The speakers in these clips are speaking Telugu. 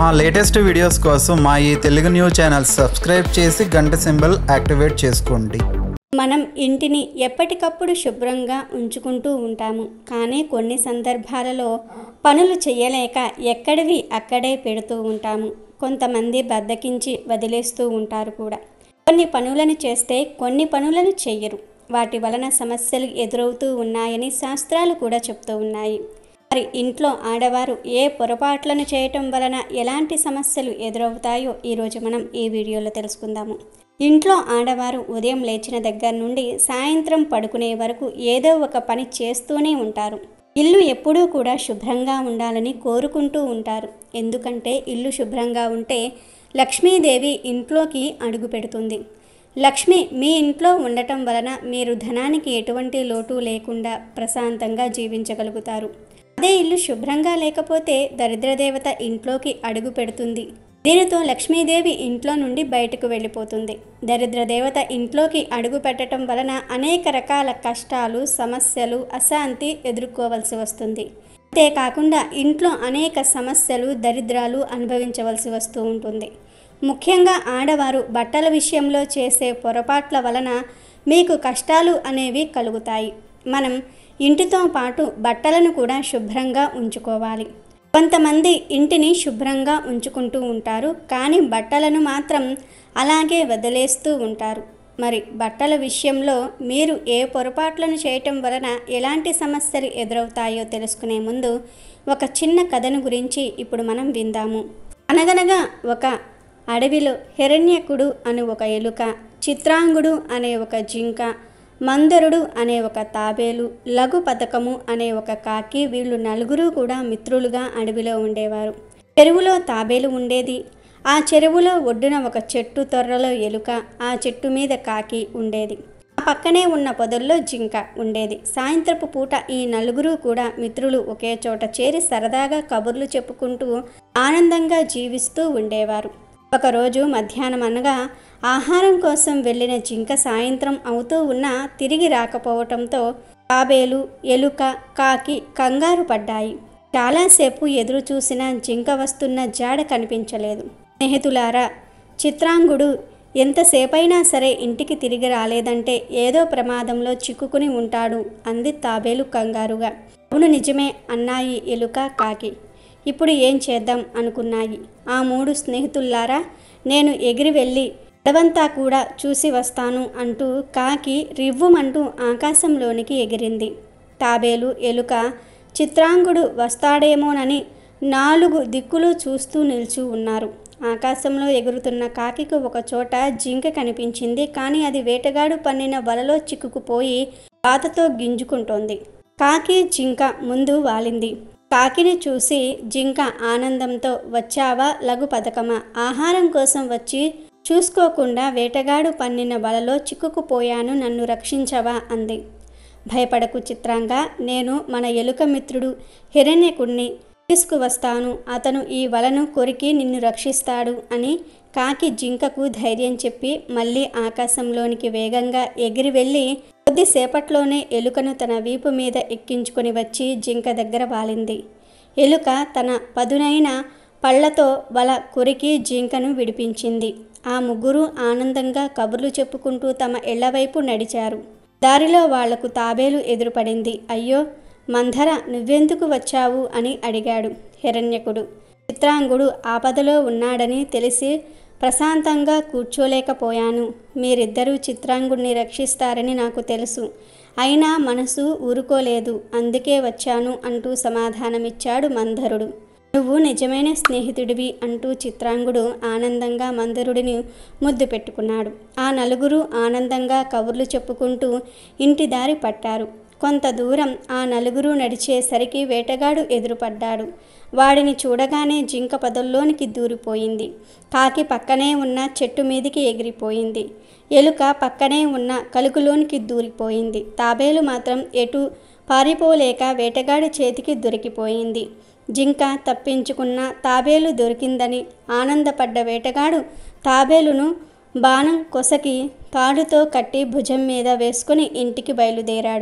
మా లేటెస్ట్ వీడియోస్ కోసం మా ఈ తెలుగు న్యూస్ ఛానల్ సబ్స్క్రైబ్ చేసి గంట సింబల్ యాక్టివేట్ చేసుకోండి మనం ఇంటిని ఎప్పటికప్పుడు శుభ్రంగా ఉంచుకుంటూ ఉంటాము కానీ కొన్ని సందర్భాలలో పనులు చేయలేక ఎక్కడివి అక్కడే పెడుతూ ఉంటాము కొంతమంది బద్దకించి వదిలేస్తూ ఉంటారు కూడా కొన్ని పనులను చేస్తే కొన్ని పనులను చెయ్యరు వాటి వలన సమస్యలు ఎదురవుతూ ఉన్నాయని శాస్త్రాలు కూడా చెప్తూ ఉన్నాయి మరి ఇంట్లో ఆడవారు ఏ పొరపాట్లను చేయటం వలన ఎలాంటి సమస్యలు ఎదురవుతాయో ఈరోజు మనం ఈ వీడియోలో తెలుసుకుందాము ఇంట్లో ఆడవారు ఉదయం లేచిన దగ్గర నుండి సాయంత్రం పడుకునే వరకు ఏదో ఒక పని చేస్తూనే ఉంటారు ఇల్లు ఎప్పుడూ కూడా శుభ్రంగా ఉండాలని కోరుకుంటూ ఉంటారు ఎందుకంటే ఇల్లు శుభ్రంగా ఉంటే లక్ష్మీదేవి ఇంట్లోకి అడుగు పెడుతుంది లక్ష్మి మీ ఇంట్లో ఉండటం వలన మీరు ధనానికి ఎటువంటి లోటు లేకుండా ప్రశాంతంగా జీవించగలుగుతారు అదే ఇల్లు శుభ్రంగా లేకపోతే దరిద్రదేవత ఇంట్లోకి అడుగు పెడుతుంది దీనితో లక్ష్మీదేవి ఇంట్లో నుండి బయటకు వెళ్ళిపోతుంది దరిద్ర దేవత ఇంట్లోకి అడుగు పెట్టడం వలన అనేక రకాల కష్టాలు సమస్యలు అశాంతి ఎదుర్కోవలసి వస్తుంది అంతేకాకుండా ఇంట్లో అనేక సమస్యలు దరిద్రాలు అనుభవించవలసి వస్తూ ఉంటుంది ముఖ్యంగా ఆడవారు బట్టల విషయంలో చేసే పొరపాట్ల వలన మీకు కష్టాలు అనేవి కలుగుతాయి మనం ఇంటితో పాటు బట్టలను కూడా శుభ్రంగా ఉంచుకోవాలి కొంతమంది ఇంటిని శుభ్రంగా ఉంచుకుంటూ ఉంటారు కానీ బట్టలను మాత్రం అలాగే వదిలేస్తూ ఉంటారు మరి బట్టల విషయంలో మీరు ఏ పొరపాట్లను చేయటం వలన ఎలాంటి సమస్యలు ఎదురవుతాయో తెలుసుకునే ముందు ఒక చిన్న కథను గురించి ఇప్పుడు మనం విందాము అనగనగా ఒక అడవిలో హిరణ్యకుడు అనే ఒక ఎలుక చిత్రాంగుడు అనే ఒక జింక మందరుడు అనే ఒక తాబేలు లఘు పథకము అనే ఒక కాకి వీళ్ళు నలుగురు కూడా మిత్రులుగా అడవిలో ఉండేవారు చెరువులో తాబేలు ఉండేది ఆ చెరువులో ఒడ్డున ఒక చెట్టు తొర్రలో ఎలుక ఆ చెట్టు మీద కాకి ఉండేది ఆ పక్కనే ఉన్న పొదల్లో జింక ఉండేది సాయంత్రపు పూట ఈ నలుగురు కూడా మిత్రులు ఒకే చోట చేరి సరదాగా కబుర్లు చెప్పుకుంటూ ఆనందంగా జీవిస్తూ ఉండేవారు ఒకరోజు మధ్యాహ్నం అనగా ఆహారం కోసం వెళ్ళిన జింక సాయంత్రం అవుతూ ఉన్నా తిరిగి రాకపోవటంతో తాబేలు ఎలుక కాకి కంగారు పడ్డాయి చాలాసేపు ఎదురు చూసిన జింక వస్తున్న జాడ కనిపించలేదు స్నేహితులారా చిత్రాంగుడు ఎంతసేపైనా సరే ఇంటికి తిరిగి రాలేదంటే ఏదో ప్రమాదంలో చిక్కుకుని ఉంటాడు అంది తాబేలు కంగారుగా అవును నిజమే అన్నాయి ఎలుక కాకి ఇప్పుడు ఏం చేద్దాం అనుకున్నాయి ఆ మూడు స్నేహితుల్లారా నేను ఎగిరి వెళ్ళి అడవంతా కూడా చూసి వస్తాను అంటూ కాకి రివ్వుమంటూ ఆకాశంలోనికి ఎగిరింది తాబేలు ఎలుక చిత్రాంగుడు వస్తాడేమోనని నాలుగు దిక్కులు చూస్తూ నిల్చు ఉన్నారు ఆకాశంలో ఎగురుతున్న కాకికి ఒక చోట జింక కనిపించింది కానీ అది వేటగాడు పన్నిన వలలో చిక్కుకుపోయి బాతతో గింజుకుంటోంది కాకి జింక ముందు వాలింది కాకిని చూసి జింక ఆనందంతో వచ్చావా లఘు పథకమా ఆహారం కోసం వచ్చి చూసుకోకుండా వేటగాడు పన్నిన వలలో చిక్కుకుపోయాను నన్ను రక్షించవా అంది భయపడకు చిత్రంగా నేను మన ఎలుక మిత్రుడు హిరణ్యకుడిని తీసుకువస్తాను అతను ఈ వలను కొరికి నిన్ను రక్షిస్తాడు అని కాకి జింకకు ధైర్యం చెప్పి మళ్ళీ ఆకాశంలోనికి వేగంగా ఎగిరి వెళ్ళి కొద్దిసేపట్లోనే ఎలుకను తన వీపు మీద ఎక్కించుకొని వచ్చి జింక దగ్గర వాలింది ఎలుక తన పదునైన పళ్లతో వల కొరికి జింకను విడిపించింది ఆ ముగ్గురు ఆనందంగా కబుర్లు చెప్పుకుంటూ తమ ఇళ్లవైపు నడిచారు దారిలో వాళ్లకు తాబేలు ఎదురుపడింది అయ్యో మంధర నువ్వెందుకు వచ్చావు అని అడిగాడు హిరణ్యకుడు చిత్రాంగుడు ఆపదలో ఉన్నాడని తెలిసి ప్రశాంతంగా కూర్చోలేకపోయాను మీరిద్దరూ చిత్రాంగుడిని రక్షిస్తారని నాకు తెలుసు అయినా మనసు ఊరుకోలేదు అందుకే వచ్చాను అంటూ సమాధానమిచ్చాడు మంధరుడు నువ్వు నిజమైన స్నేహితుడివి అంటూ చిత్రాంగుడు ఆనందంగా మందరుడిని ముద్దు పెట్టుకున్నాడు ఆ నలుగురు ఆనందంగా కబుర్లు చెప్పుకుంటూ ఇంటి దారి పట్టారు కొంత దూరం ఆ నలుగురు నడిచేసరికి వేటగాడు ఎదురుపడ్డాడు వాడిని చూడగానే జింక పదల్లోనికి దూరిపోయింది కాకి పక్కనే ఉన్న చెట్టు మీదికి ఎగిరిపోయింది ఎలుక పక్కనే ఉన్న కలుకులోనికి దూరిపోయింది తాబేలు మాత్రం ఎటు పారిపోలేక వేటగాడి చేతికి దొరికిపోయింది జింక తప్పించుకున్న తాబేలు దొరికిందని ఆనందపడ్డ వేటగాడు తాబేలును బాణం కొసకి తాడుతో కట్టి భుజం మీద వేసుకుని ఇంటికి బయలుదేరాడు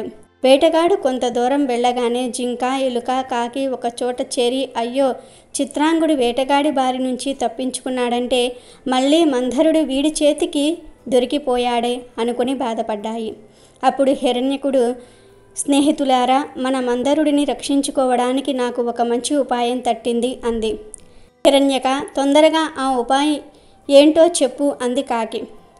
వేటగాడు కొంత దూరం వెళ్ళగానే జింక ఎలుక కాకి ఒక చోట చేరి అయ్యో చిత్రాంగుడు వేటగాడి బారి నుంచి తప్పించుకున్నాడంటే మళ్ళీ మంధరుడు వీడి చేతికి దొరికిపోయాడే అనుకుని బాధపడ్డాయి అప్పుడు హిరణ్యకుడు స్నేహితులారా మన మందరుడిని రక్షించుకోవడానికి నాకు ఒక మంచి ఉపాయం తట్టింది అంది హిరణ్యక తొందరగా ఆ ఉపాయం ఏంటో చెప్పు అంది కాకి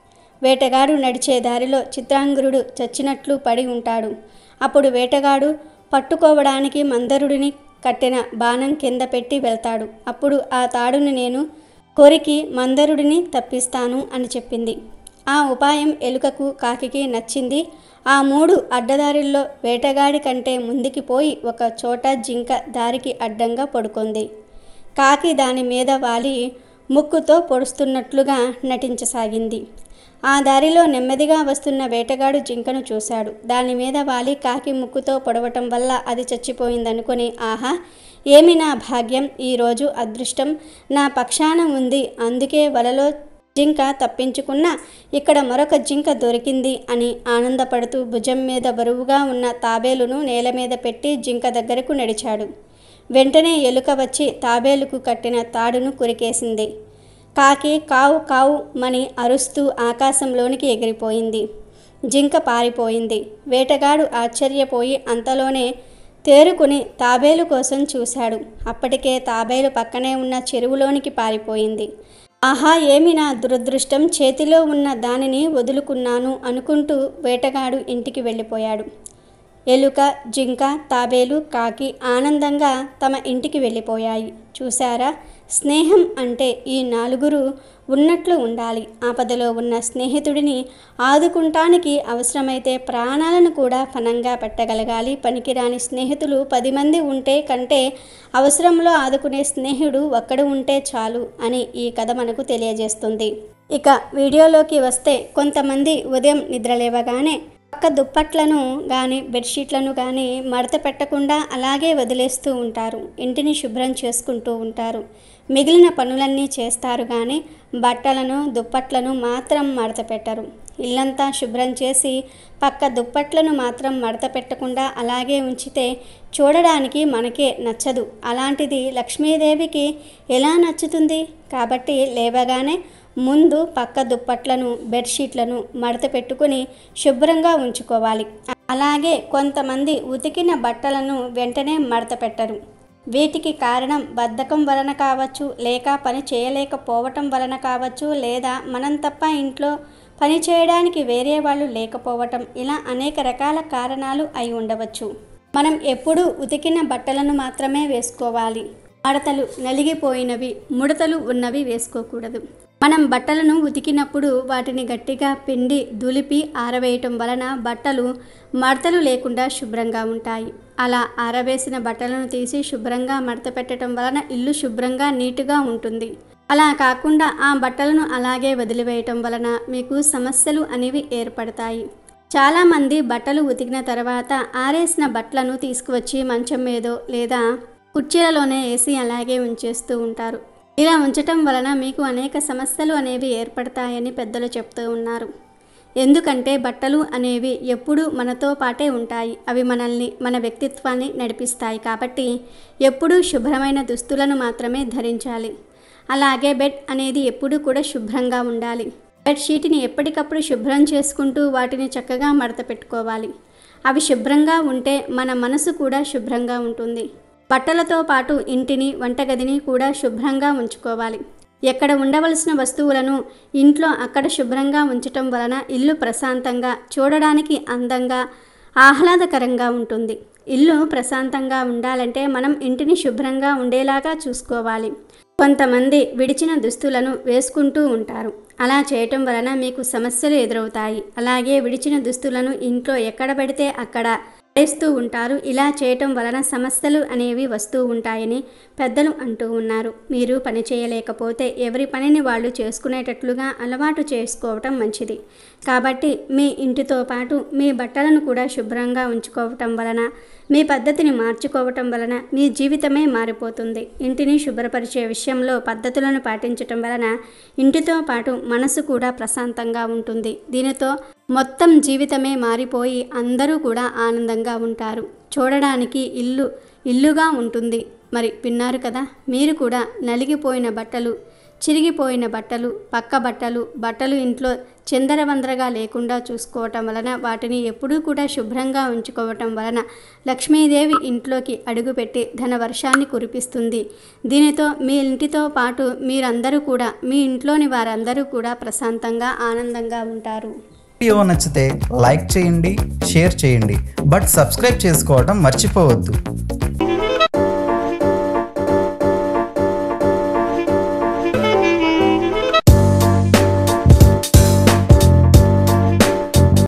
వేటగాడు నడిచే దారిలో చిత్రాంగురుడు చచ్చినట్లు పడి ఉంటాడు అప్పుడు వేటగాడు పట్టుకోవడానికి మందరుడిని కట్టిన బాణం కింద పెట్టి వెళ్తాడు అప్పుడు ఆ తాడుని నేను కొరికి మందరుడిని తప్పిస్తాను అని చెప్పింది ఆ ఉపాయం ఎలుకకు కాకికి నచ్చింది ఆ మూడు అడ్డదారుల్లో వేటగాడి కంటే ముందుకి పోయి ఒక చోట జింక దారికి అడ్డంగా పడుకుంది కాకి దాని మీద వాలి ముక్కుతో పొడుస్తున్నట్లుగా నటించసాగింది ఆ దారిలో నెమ్మదిగా వస్తున్న వేటగాడు జింకను చూశాడు దాని మీద వాలి కాకి ముక్కుతో పొడవటం వల్ల అది చచ్చిపోయిందనుకుని ఆహా ఏమి నా భాగ్యం ఈరోజు అదృష్టం నా పక్షాన ఉంది అందుకే వలలో జింక తప్పించుకున్నా ఇక్కడ మరొక జింక దొరికింది అని ఆనందపడుతూ భుజం మీద బరువుగా ఉన్న తాబేలును నేల మీద పెట్టి జింక దగ్గరకు నడిచాడు వెంటనే ఎలుక వచ్చి తాబేలుకు కట్టిన తాడును కురికేసింది కాకి కావు కావు మని అరుస్తూ ఆకాశంలోనికి ఎగిరిపోయింది జింక పారిపోయింది వేటగాడు ఆశ్చర్యపోయి అంతలోనే తేరుకుని తాబేలు కోసం చూశాడు అప్పటికే తాబేలు పక్కనే ఉన్న చెరువులోనికి పారిపోయింది ఆహా ఏమి నా దురదృష్టం చేతిలో ఉన్న దానిని వదులుకున్నాను అనుకుంటూ వేటగాడు ఇంటికి వెళ్ళిపోయాడు ఎలుక జింక తాబేలు కాకి ఆనందంగా తమ ఇంటికి వెళ్ళిపోయాయి చూశారా స్నేహం అంటే ఈ నాలుగురు ఉన్నట్లు ఉండాలి ఆపదలో ఉన్న స్నేహితుడిని ఆదుకుంటానికి అవసరమైతే ప్రాణాలను కూడా ఫనంగా పెట్టగలగాలి పనికిరాని స్నేహితులు పది మంది ఉంటే కంటే అవసరంలో ఆదుకునే స్నేహితుడు ఒక్కడు ఉంటే చాలు అని ఈ కథ మనకు తెలియజేస్తుంది ఇక వీడియోలోకి వస్తే కొంతమంది ఉదయం నిద్రలేవగానే పక్క దుప్పట్లను కానీ బెడ్షీట్లను కానీ మడత పెట్టకుండా అలాగే వదిలేస్తూ ఉంటారు ఇంటిని శుభ్రం చేసుకుంటూ ఉంటారు మిగిలిన పనులన్నీ చేస్తారు కానీ బట్టలను దుప్పట్లను మాత్రం మడత పెట్టరు ఇల్లంతా శుభ్రం చేసి పక్క దుప్పట్లను మాత్రం మడత పెట్టకుండా అలాగే ఉంచితే చూడడానికి మనకే నచ్చదు అలాంటిది లక్ష్మీదేవికి ఎలా నచ్చుతుంది కాబట్టి లేవగానే ముందు పక్క దుప్పట్లను బెడ్షీట్లను మడత పెట్టుకుని శుభ్రంగా ఉంచుకోవాలి అలాగే కొంతమంది ఉతికిన బట్టలను వెంటనే మడత పెట్టరు వీటికి కారణం బద్ధకం వలన కావచ్చు లేక పని చేయలేకపోవటం వలన కావచ్చు లేదా మనం తప్ప ఇంట్లో పని చేయడానికి వేరే వాళ్ళు లేకపోవటం ఇలా అనేక రకాల కారణాలు అయి ఉండవచ్చు మనం ఎప్పుడూ ఉతికిన బట్టలను మాత్రమే వేసుకోవాలి మడతలు నలిగిపోయినవి ముడతలు ఉన్నవి వేసుకోకూడదు మనం బట్టలను ఉతికినప్పుడు వాటిని గట్టిగా పిండి దులిపి ఆరవేయటం వలన బట్టలు మడతలు లేకుండా శుభ్రంగా ఉంటాయి అలా ఆరవేసిన బట్టలను తీసి శుభ్రంగా మడత పెట్టడం వలన ఇల్లు శుభ్రంగా నీటుగా ఉంటుంది అలా కాకుండా ఆ బట్టలను అలాగే వదిలివేయటం వలన మీకు సమస్యలు అనేవి ఏర్పడతాయి చాలామంది బట్టలు ఉతికిన తర్వాత ఆరేసిన బట్టలను తీసుకువచ్చి మంచం మీదో లేదా కుర్చీలలోనే వేసి అలాగే ఉంచేస్తూ ఉంటారు ఇలా ఉంచటం వలన మీకు అనేక సమస్యలు అనేవి ఏర్పడతాయని పెద్దలు చెప్తూ ఉన్నారు ఎందుకంటే బట్టలు అనేవి ఎప్పుడూ మనతో పాటే ఉంటాయి అవి మనల్ని మన వ్యక్తిత్వాన్ని నడిపిస్తాయి కాబట్టి ఎప్పుడూ శుభ్రమైన దుస్తులను మాత్రమే ధరించాలి అలాగే బెడ్ అనేది ఎప్పుడూ కూడా శుభ్రంగా ఉండాలి బెడ్ షీట్ని ఎప్పటికప్పుడు శుభ్రం చేసుకుంటూ వాటిని చక్కగా మడత పెట్టుకోవాలి అవి శుభ్రంగా ఉంటే మన మనసు కూడా శుభ్రంగా ఉంటుంది బట్టలతో పాటు ఇంటిని వంటగదిని కూడా శుభ్రంగా ఉంచుకోవాలి ఎక్కడ ఉండవలసిన వస్తువులను ఇంట్లో అక్కడ శుభ్రంగా ఉంచటం వలన ఇల్లు ప్రశాంతంగా చూడడానికి అందంగా ఆహ్లాదకరంగా ఉంటుంది ఇల్లు ప్రశాంతంగా ఉండాలంటే మనం ఇంటిని శుభ్రంగా ఉండేలాగా చూసుకోవాలి కొంతమంది విడిచిన దుస్తులను వేసుకుంటూ ఉంటారు అలా చేయటం వలన మీకు సమస్యలు ఎదురవుతాయి అలాగే విడిచిన దుస్తులను ఇంట్లో ఎక్కడ పడితే అక్కడ పడేస్తూ ఉంటారు ఇలా చేయటం వలన సమస్యలు అనేవి వస్తూ ఉంటాయని పెద్దలు అంటూ ఉన్నారు మీరు పని చేయలేకపోతే ఎవరి పనిని వాళ్ళు చేసుకునేటట్లుగా అలవాటు చేసుకోవటం మంచిది కాబట్టి మీ ఇంటితో పాటు మీ బట్టలను కూడా శుభ్రంగా ఉంచుకోవటం వలన మీ పద్ధతిని మార్చుకోవటం వలన మీ జీవితమే మారిపోతుంది ఇంటిని శుభ్రపరిచే విషయంలో పద్ధతులను పాటించటం వలన ఇంటితో పాటు మనసు కూడా ప్రశాంతంగా ఉంటుంది దీనితో మొత్తం జీవితమే మారిపోయి అందరూ కూడా ఆనందంగా ఉంటారు చూడడానికి ఇల్లు ఇల్లుగా ఉంటుంది మరి విన్నారు కదా మీరు కూడా నలిగిపోయిన బట్టలు చిరిగిపోయిన బట్టలు పక్క బట్టలు బట్టలు ఇంట్లో చిందరవందరగా లేకుండా చూసుకోవటం వలన వాటిని ఎప్పుడూ కూడా శుభ్రంగా ఉంచుకోవటం వలన లక్ష్మీదేవి ఇంట్లోకి అడుగుపెట్టి ధన వర్షాన్ని కురిపిస్తుంది దీనితో మీ ఇంటితో పాటు మీరందరూ కూడా మీ ఇంట్లోని వారందరూ కూడా ప్రశాంతంగా ఆనందంగా ఉంటారు వీడియో నచ్చితే లైక్ చేయండి షేర్ చేయండి బట్ సబ్స్క్రైబ్ చేసుకోవడం మర్చిపోవద్దు